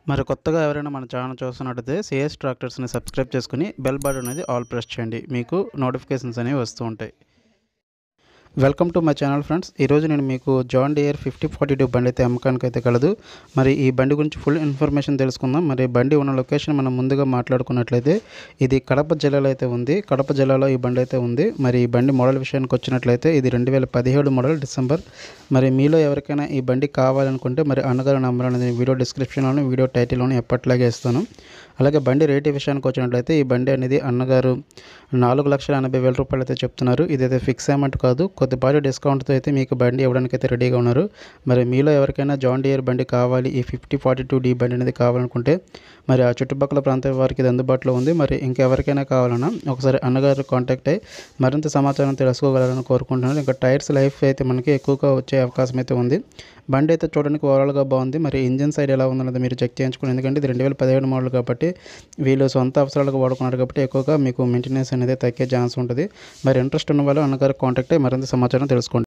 మరి కొత్తగా ఎవరైనా మన ఛానల్ చూస్తున్నట్టయితే సిఎస్ ట్రాక్టర్స్ని సబ్స్క్రైబ్ చేసుకుని బెల్ బటన్ అనేది ఆల్ ప్రెస్ చేయండి మీకు నోటిఫికేషన్స్ అనేవి వస్తూ ఉంటాయి welcome to my channel friends ఈరోజు నేను మీకు John Deere fifty forty two బండి అయితే అమ్మకానికి అయితే కలదు మరి ఈ బండి గురించి ఫుల్ ఇన్ఫర్మేషన్ తెలుసుకుందాం మరి బండి ఉన్న లొకేషన్ మనం ముందుగా మాట్లాడుకున్నట్లయితే ఇది కడప జిల్లాలో అయితే ఉంది కడప జిల్లాలో ఈ బండి అయితే ఉంది మరి ఈ బండి మోడల్ విషయానికి వచ్చినట్లయితే ఇది రెండు వేల పదిహేడు మోడల్ డిసెంబర్ మరి మీలో ఎవరికైనా ఈ బండి కావాలనుకుంటే మరి అన్నగారి నంబర్ అనేది వీడియో డిస్క్రిప్షన్లోని వీడియో టైటిల్లోని ఎప్పట్లాగే ఇస్తాను అలాగే బండి రేటు విషయానికి వచ్చినట్లయితే ఈ బండి అనేది అన్నగారు నాలుగు లక్షల ఎనభై వేల రూపాయలు అయితే చెప్తున్నారు ఇదైతే ఫిక్స్ అమౌంట్ కాదు కొద్దిపాటి డిస్కౌంట్తో అయితే మీకు బండి ఇవ్వడానికి అయితే రెడీగా ఉన్నారు మరి మీలో ఎవరికైనా జాన్ డియర్ బండి కావాలి ఈ ఫిఫ్టీ ఫార్టీ టూ డీ బండి అనేది కావాలనుకుంటే మరి ఆ చుట్టుపక్కల ప్రాంతం వారికి ఇది అందుబాటులో ఉంది మరి ఇంకెవరికైనా కావాలన్నా ఒకసారి అన్నగారు కాంటాక్ట్ అయ్యి మరింత సమాచారం తెలుసుకోగలరని కోరుకుంటున్నాను ఇంకా టైర్స్ లైఫ్ అయితే మనకి ఎక్కువగా వచ్చే అవకాశం అయితే ఉంది బండి అయితే చూడడానికి ఓవరాల్గా బాగుంది మరి ఇంజిన్ సైడ్ ఎలా ఉందన్నది మీరు చెక్ చేయించుకోండి ఎందుకంటే ఇది రెండు వేల పదిహేడు మోడల్ కాబట్టి వీళ్ళు సొంత అవసరాలకు వాడుకున్నారు కాబట్టి ఎక్కువగా మీకు మెయింటెనెన్స్ అనేది తగ్గే ఛాన్స్ ఉంటుంది మరి ఇంట్రెస్ట్ ఉన్న వాళ్ళు అన్నగారు కాంటాక్ట్ అయ్యి మరింత సమాచారం తెలుసుకోండి